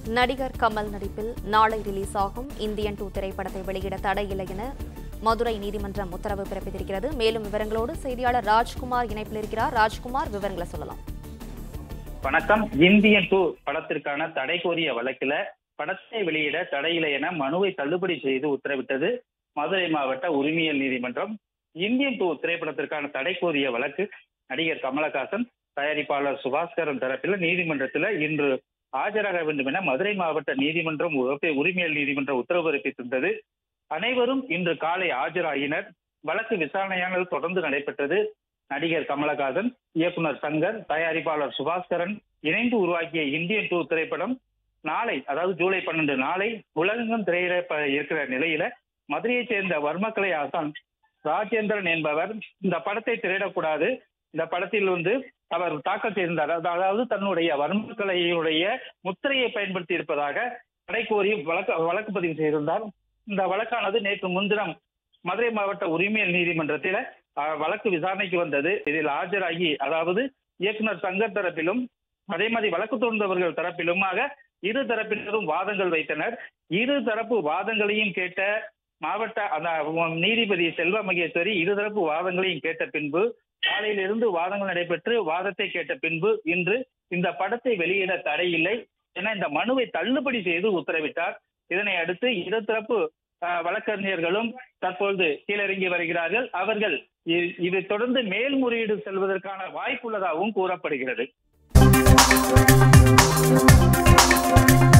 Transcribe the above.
நடிகர் கமல் நடிப்பில் நாளை ரிலீஸ் ஆகும் இந்தியன் டூ திரைப்படத்தை வெளியிட தடையில்லை என மதுரை நீதிமன்றம் உத்தரவு பிறப்பித்திருக்கிறது மேலும் விவரங்களோடு செய்தியாளர் ராஜ்குமார் இணைப்பில் இருக்கிறார் ராஜ்குமார் விவரங்களை சொல்லலாம் வணக்கம் இந்தியன் டூ படத்திற்கான தடை கோரிய வழக்கில் படத்தை வெளியிட தடையில்லை என மனுவை தள்ளுபடி செய்து உத்தரவிட்டது மதுரை மாவட்ட உரிமையல் நீதிமன்றம் இந்தியன் டூ திரைப்படத்திற்கான தடை கோரிய வழக்கு நடிகர் கமலஹாசன் தயாரிப்பாளர் சுபாஸ்கரன் தரப்பில் நீதிமன்றத்தில் இன்று ஆஜராக வேண்டும் என மதுரை மாவட்ட நீதிமன்றம் உ- உரிமையல் நீதிமன்றம் உத்தரவு பிறப்பித்திருந்தது அனைவரும் இன்று காலை ஆஜராகினர் வழக்கு விசாரணையானது தொடர்ந்து நடைபெற்றது நடிகர் கமலஹாசன் இயக்குனர் சங்கர் தயாரிப்பாளர் சுபாஸ்கரன் இணைந்து உருவாக்கிய இந்தியன் டூ திரைப்படம் நாளை அதாவது ஜூலை பன்னெண்டு நாளை உலகெங்கும் திரையிட ப- இருக்கிற நிலையில மதுரையைச் சேர்ந்த வர்மக்கலை ஆசான் ராஜேந்திரன் என்பவர் இந்த படத்தை திரையிடக்கூடாது இந்த படத்தில் வந்து அவர் தாக்கல் செய்திருந்தார் அத- அதாவது தன்னுடைய வர்மக்கலையுடைய முத்திரையை பயன்படுத்தி இருப்பதாக தடை கோரி வழக்கு வழக்கு பதிவு செய்திருந்தார் இந்த வழக்கானது நேற்று முன்தினம் மதுரை மாவட்ட உரிமையல் நீதிமன்றத்தில் அஹ், வழக்கு விசாரணைக்கு வந்தது இதில் ஆஜராகி அதாவது இயக்குனர் சங்கர் தரப்பிலும் அதே மாதிரி வழக்கு தொடர்ந்தவர்கள் தரப்பிலுமாக இரு தரப்பினரும் வாதங்கள் வைத்தனர் இரு தரப்பு வாதங்களையும் கேட்ட மாவட்ட அந்த நீதிபதி செல்வ மகேஸ்வரி இருதரப்பு வாதங்களையும் கேட்ட பின்பு காலையிலிருந்து வாதங்கள் நடைபெற்று வாதத்தை கேட்ட பின்பு இன்று இந்த படத்தை வெளியிட தடையில்லை என இந்த மனுவை தள்ளுபடி செய்து உத்தரவிட்டார் இதனை அடுத்து இருதரப்பு அஹ், வழக்கறிஞர்களும் தற்பொழுது கீழிறங்கி வருகிறார்கள் அவர்கள் இ- இது தொடர்ந்து மேல்முறையீடு செல்வதற்கான வாய்ப்புள்ளதாகவும் கூறப்படுகிறது